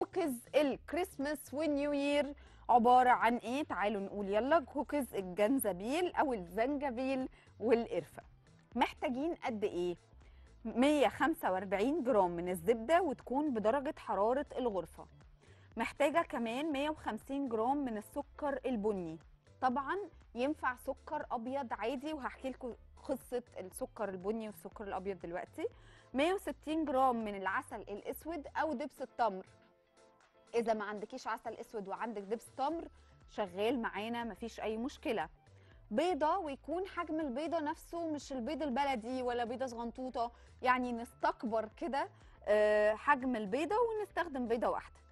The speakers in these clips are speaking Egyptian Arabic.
كوكيز الكريسماس والنيو يير عباره عن ايه تعالوا نقول يلا كوكيز الجنزبيل او الزنجبيل والقرفه محتاجين قد ايه 145 جرام من الزبده وتكون بدرجه حراره الغرفه محتاجه كمان 150 جرام من السكر البني طبعا ينفع سكر ابيض عادي وهحكي لكم قصه السكر البني والسكر الابيض دلوقتي 160 جرام من العسل الاسود او دبس التمر اذا ما عندكيش عسل اسود وعندك دبس تمر شغال معانا مفيش اي مشكله بيضه ويكون حجم البيضه نفسه مش البيض البلدي ولا بيضه صغنطوطه يعني نستكبر كده آه، حجم البيضه ونستخدم بيضه واحده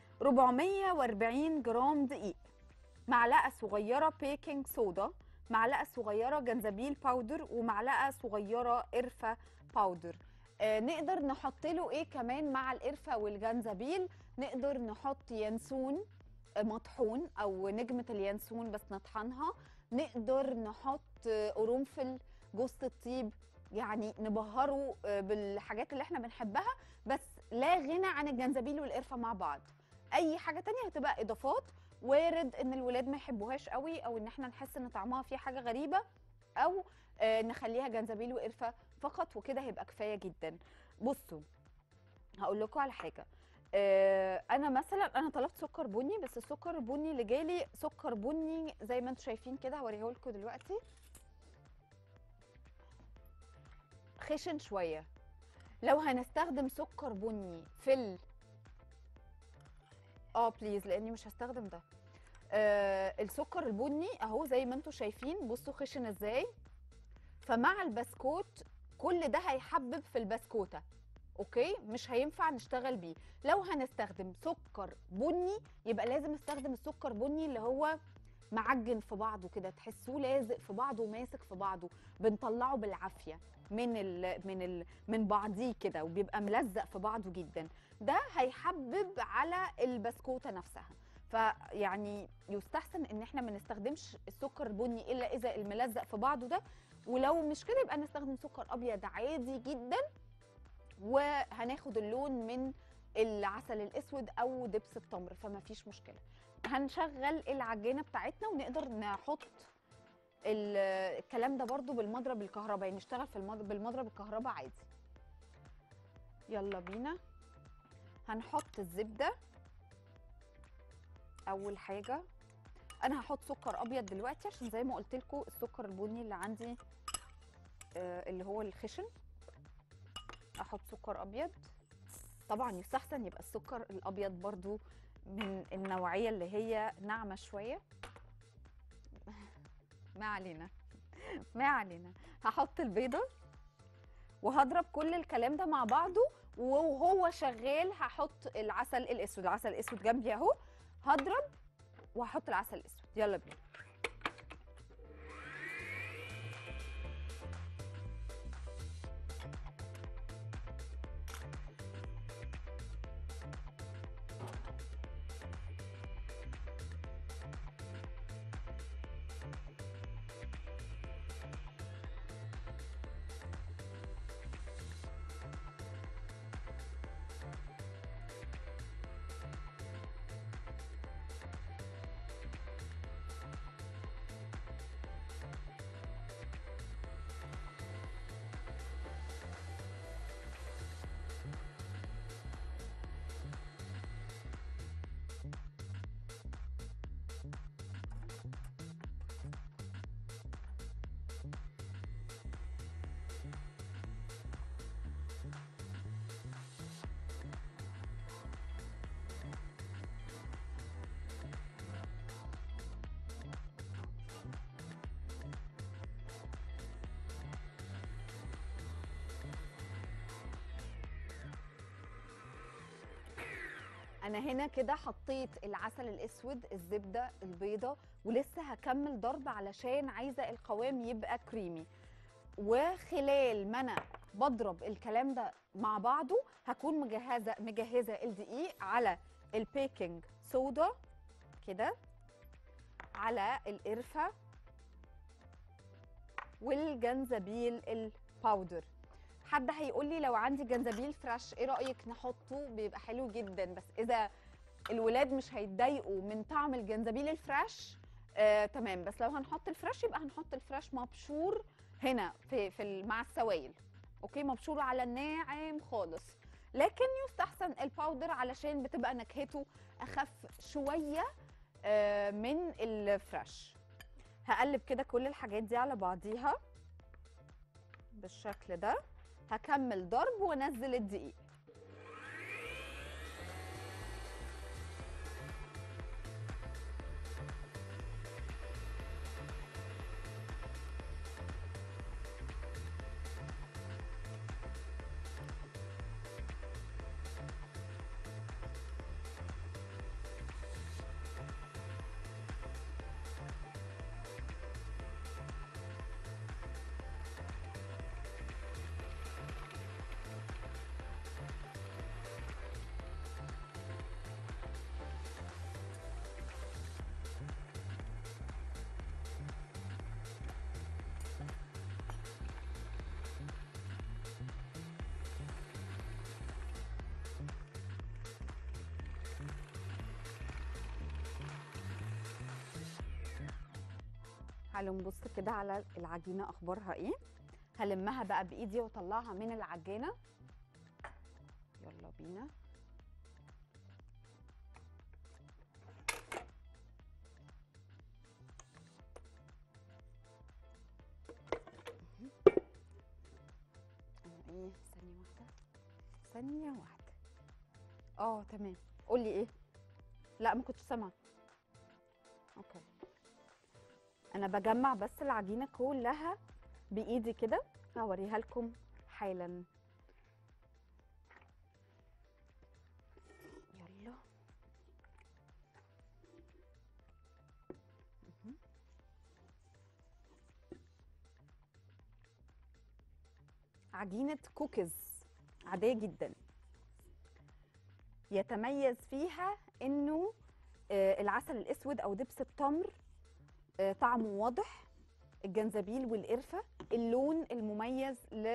440 جرام دقيق معلقه صغيره بيكنج صودا معلقه صغيره جنزبيل باودر ومعلقه صغيره قرفه باودر آه نقدر نحط له ايه كمان مع القرفه والجنزبيل نقدر نحط ينسون آه، مطحون او نجمه اليانسون بس نطحنها نقدر نحط آه، قرنفل جوز الطيب يعني نبهره آه، بالحاجات اللي احنا بنحبها بس لا غنى عن الجنزبيل والقرفه مع بعض اي حاجه تانية هتبقى اضافات وارد ان الولاد ما يحبوهاش قوي او ان احنا نحس ان طعمها فيه حاجه غريبه او آه، نخليها جنزبيل وقرفه فقط وكده هيبقى كفايه جدا بصوا هقول لكم على حاجه آه، انا مثلا انا طلبت سكر بني بس السكر البني اللي جالي سكر بني زي ما انتم شايفين كده هوريه لكم دلوقتي خشن شويه لو هنستخدم سكر بني في ال اه بليز لاني مش هستخدم ده آه السكر البني اهو زي ما انتم شايفين بصوا خشن ازاي فمع البسكوت كل ده هيحبب في البسكوته اوكي مش هينفع نشتغل بيه لو هنستخدم سكر بني يبقى لازم نستخدم السكر بني اللي هو معجن في بعضه كده تحسوه لازق في بعضه وماسك في بعضه بنطلعه بالعافيه من ال من ال من بعضيه كده وبيبقى ملزق في بعضه جدا ده هيحبب على البسكوته نفسها فيعني يستحسن ان احنا ما نستخدمش السكر البني الا اذا الملزق في بعضه ده ولو مش كده يبقى نستخدم سكر ابيض عادي جدا وهناخد اللون من العسل الاسود او دبس التمر فما فيش مشكله هنشغل العجينه بتاعتنا ونقدر نحط ال- الكلام ده برضو بالمضرب الكهرباء يعني نشتغل في المضرب بالمضرب الكهرباء عادي يلا بينا هنحط الزبده اول حاجه انا هحط سكر ابيض دلوقتي عشان زي ما قلت لكم السكر البني اللي عندي آه، اللي هو الخشن احط سكر ابيض طبعا يستحسن يبقى السكر الابيض برضو من النوعيه اللي هي ناعمه شويه ما علينا ما علينا هحط البيضه وهضرب كل الكلام ده مع بعضه وهو شغال هحط العسل الاسود العسل الاسود جنبي اهو هضرب وهحط العسل الاسود يلا بينا انا هنا كده حطيت العسل الاسود الزبده البيضه ولسه هكمل ضرب علشان عايزه القوام يبقى كريمي وخلال ما انا بضرب الكلام ده مع بعضه هكون مجهزه مجهزه الدقيق على البيكنج صودا كده على القرفه والجنزبيل الباودر حد هيقول لي لو عندي جنزبيل فريش ايه رايك نحطه بيبقى حلو جدا بس اذا الولاد مش هيتضايقوا من طعم الجنزبيل الفريش آه، تمام بس لو هنحط الفريش يبقى هنحط الفريش مبشور هنا في في ال- مع السوائل اوكي مبشور على الناعم خالص لكن يستحسن الباودر علشان بتبقى نكهته اخف شويه آه، من الفريش هقلب كده كل الحاجات دي على بعضيها بالشكل ده هكمل ضرب وانزل الدقيق تعالوا نبص كده على العجينه اخبارها ايه هلمها بقى بايدي واطلعها من العجينه يلا بينا أنا ايه ثانيه واحده ثانيه واحده اه تمام قولي ايه لا ما كنتش سامعه اوكي انا بجمع بس العجينه كلها بايدي كده هوريها لكم حالا يلا مهم. عجينه كوكيز عاديه جدا يتميز فيها انه آه، العسل الاسود او دبس التمر آه، طعمه واضح الجنزبيل والقرفه اللون المميز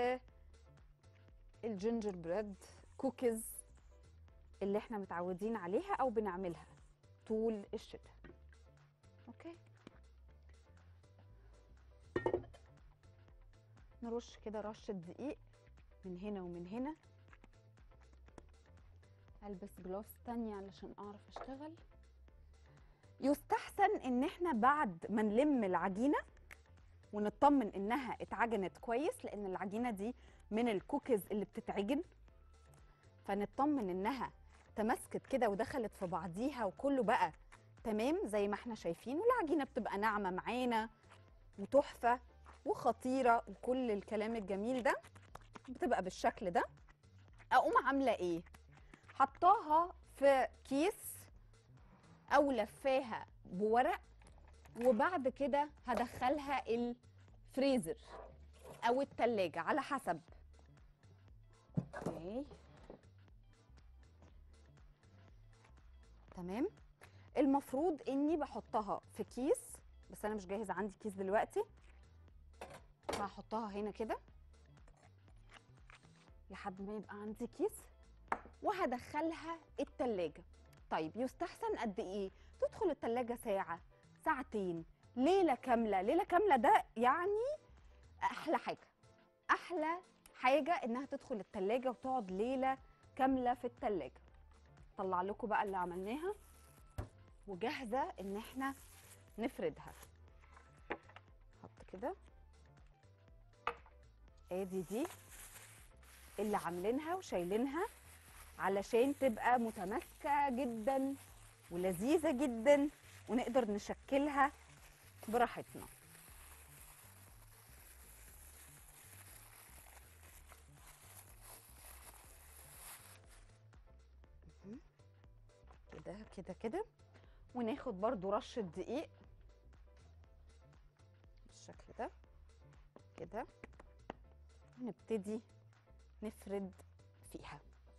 للجينجر بريد كوكيز اللي احنا متعودين عليها او بنعملها طول الشتاء اوكي نرش كده رشه دقيق من هنا ومن هنا البس جلوفز تانية علشان اعرف اشتغل يستحسن ان احنا بعد ما نلم العجينه ونطمن انها اتعجنت كويس لان العجينه دي من الكوكيز اللي بتتعجن فنطمن انها تماسكت كده ودخلت في بعضيها وكله بقى تمام زي ما احنا شايفين والعجينه بتبقى ناعمه معانا وتحفه وخطيره وكل الكلام الجميل ده بتبقى بالشكل ده اقوم عامله ايه حطاها في كيس او لفاها بورق وبعد كده هدخلها الفريزر او التلاجة على حسب اوكي تمام المفروض اني بحطها في كيس بس انا مش جاهز عندي كيس دلوقتي فهحطها هنا كده لحد ما يبقى عندي كيس وهدخلها التلاجة طيب يستحسن قد ايه تدخل التلاجة ساعة ساعتين ليلة كاملة ليلة كاملة ده يعني احلى حاجة احلى حاجة انها تدخل التلاجة وتقعد ليلة كاملة في التلاجة طلع لكم بقى اللي عملناها وجاهزة ان احنا نفردها حط كده ادي دي اللي عاملينها وشايلينها علشان تبقى متماسكة جدا ولذيذة جدا ونقدر نشكلها براحتنا مهم. كده كده كده وناخد برضو رشة دقيق بالشكل ده كده ونبتدي نفرد فيها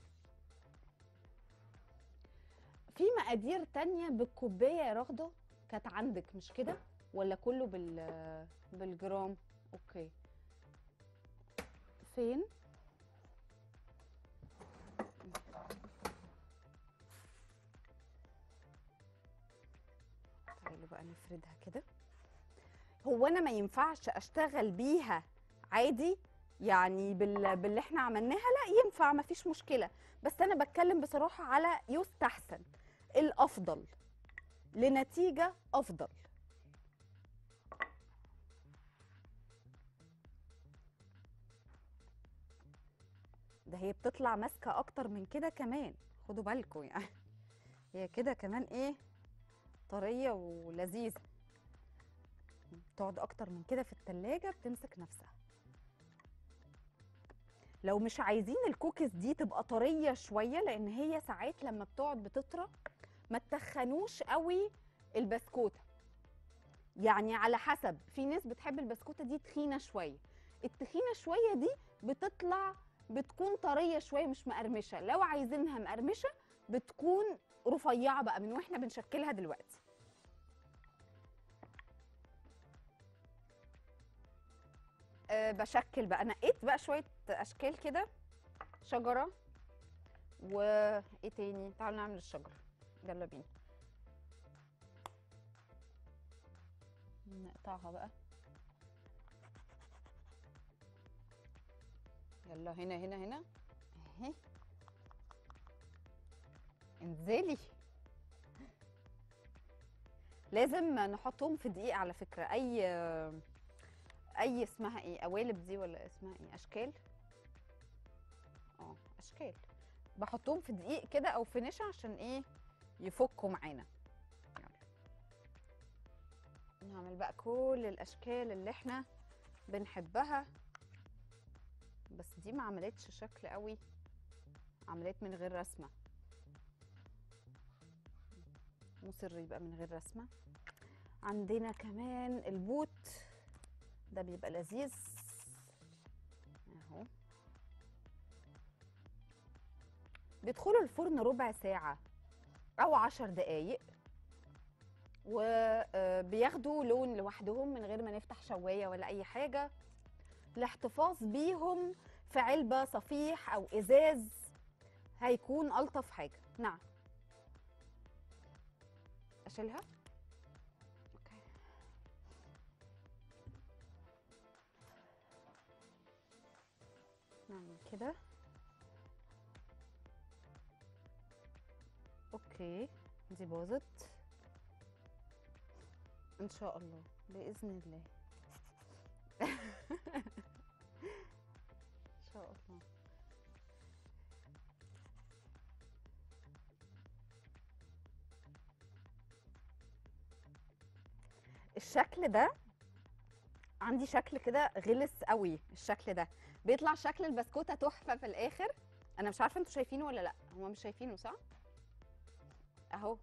في مقادير تانية بالكوباية يا رغدة كانت عندك مش كده ولا كله بال بالجرام اوكي فين تعالوا بقى نفردها كده هو انا ما ينفعش اشتغل بيها عادي يعني بال... باللي احنا عملناها لا ينفع ما فيش مشكله بس انا بتكلم بصراحه على يستحسن الافضل لنتيجه افضل ده هي بتطلع ماسكه اكتر من كده كمان خدوا بالكم يعني هي كده كمان ايه طريه ولذيذه تقعد اكتر من كده في التلاجة بتمسك نفسها لو مش عايزين الكوكيز دي تبقى طريه شويه لان هي ساعات لما بتقعد بتطرى ما تخنوش قوي البسكوته يعني على حسب في ناس بتحب البسكوته دي تخينه شويه التخينه شويه دي بتطلع بتكون طريه شويه مش مقرمشه لو عايزينها مقرمشه بتكون رفيعه بقى من واحنا بنشكلها دلوقتي أه بشكل بقى نقيت بقى شويه اشكال كده شجره وايه تاني تعالوا نعمل الشجره يلا بينا نقطعها بقى يلا هنا هنا هنا اهي انزلي لازم نحطهم في دقيق على فكرة اي اي اسمها ايه قوالب دي ولا اسمها ايه اشكال اه اشكال بحطهم في دقيق كده او في نشا عشان ايه يفكوا معانا يلا نعمل بقى كل الاشكال اللي احنا بنحبها بس دي ما عملتش شكل قوي عملت من غير رسمه مصر يبقى من غير رسمه عندنا كمان البوت ده بيبقى لذيذ اهو بيدخلوا الفرن ربع ساعه او عشر دقايق وبياخدوا لون لوحدهم من غير ما نفتح شوايه ولا اي حاجه الاحتفاظ بيهم في علبه صفيح او ازاز هيكون الطف حاجه نعم اشيلها اوكي نعمل كده اوكي دي باظت ان شاء الله باذن الله ان شاء الله الشكل ده عندي شكل كده غلس قوي الشكل ده بيطلع شكل البسكوته تحفه في الاخر انا مش عارفه انتوا شايفينه ولا لا هما مش شايفينه صح اهو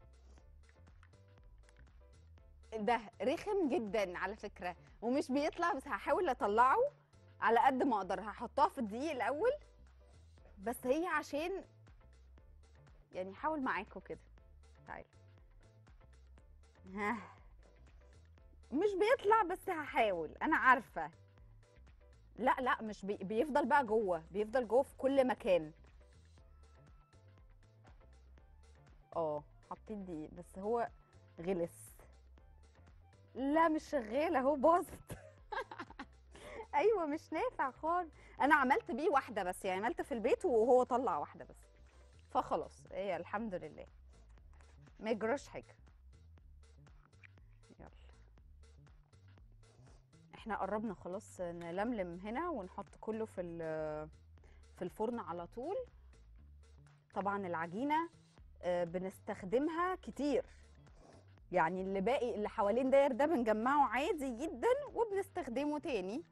ده رخم جدا على فكره ومش بيطلع بس هحاول اطلعه على قد ما اقدر هحطها في الدقيق الاول بس هي عشان يعني حاول معاكم كده تعالوا ها مش بيطلع بس هحاول انا عارفه لا لا مش بي... بيفضل بقى جوه بيفضل جوه في كل مكان اه حطيت دقيق بس هو غلس لا مش شغاله اهو باظت ايوه مش نافع خالص انا عملت بيه واحده بس يعني عملت في البيت وهو طلع واحده بس فخلاص هي الحمد لله ما يجراش حاجه يلا احنا قربنا خلاص نلملم هنا ونحط كله في ال- في الفرن على طول طبعا العجينه آه، بنستخدمها كتير يعني اللي باقي اللي حوالين داير ده بنجمعه عادي جدا وبنستخدمه تاني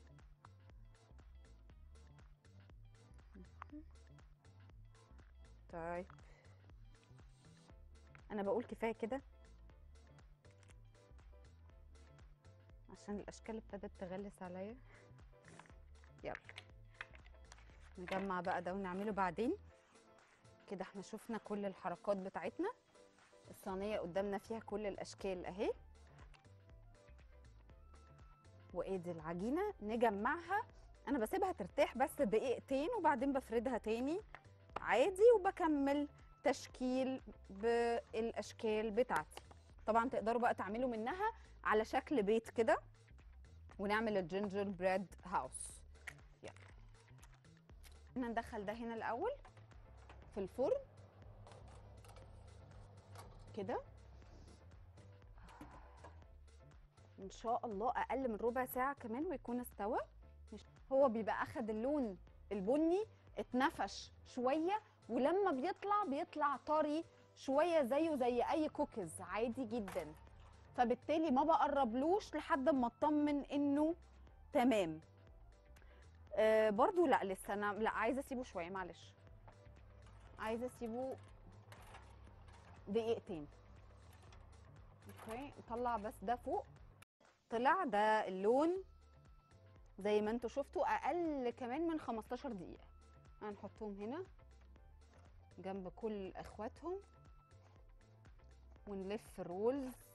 طيب انا بقول كفايه كده عشان الاشكال ابتدت تغلس عليا يلا نجمع بقى ده ونعمله بعدين كده احنا شفنا كل الحركات بتاعتنا الصينيه قدامنا فيها كل الاشكال اهي وادي العجينه نجمعها انا بسيبها ترتاح بس دقيقتين وبعدين بفردها تاني عادي وبكمل تشكيل بالاشكال بتاعتي طبعا تقدروا بقى تعملوا منها على شكل بيت كده ونعمل الجينجر بريد هاوس يلا احنا ندخل ده هنا الاول في الفرن كده ان شاء الله اقل من ربع ساعه كمان ويكون استوى مش هو بيبقى اخد اللون البني اتنفش شويه ولما بيطلع بيطلع طري شويه زيه زي اي كوكيز عادي جدا فبالتالي ما بقربلوش لحد ما اطمن انه تمام آه برضو لا لسه انا لا عايزه اسيبه شويه معلش عايزه اسيبه دقيقتين اوكي نطلع بس ده فوق طلع ده اللون زي ما انتوا شفتوا اقل كمان من 15 دقيقه هنحطهم هنا جنب كل اخواتهم ونلف رولز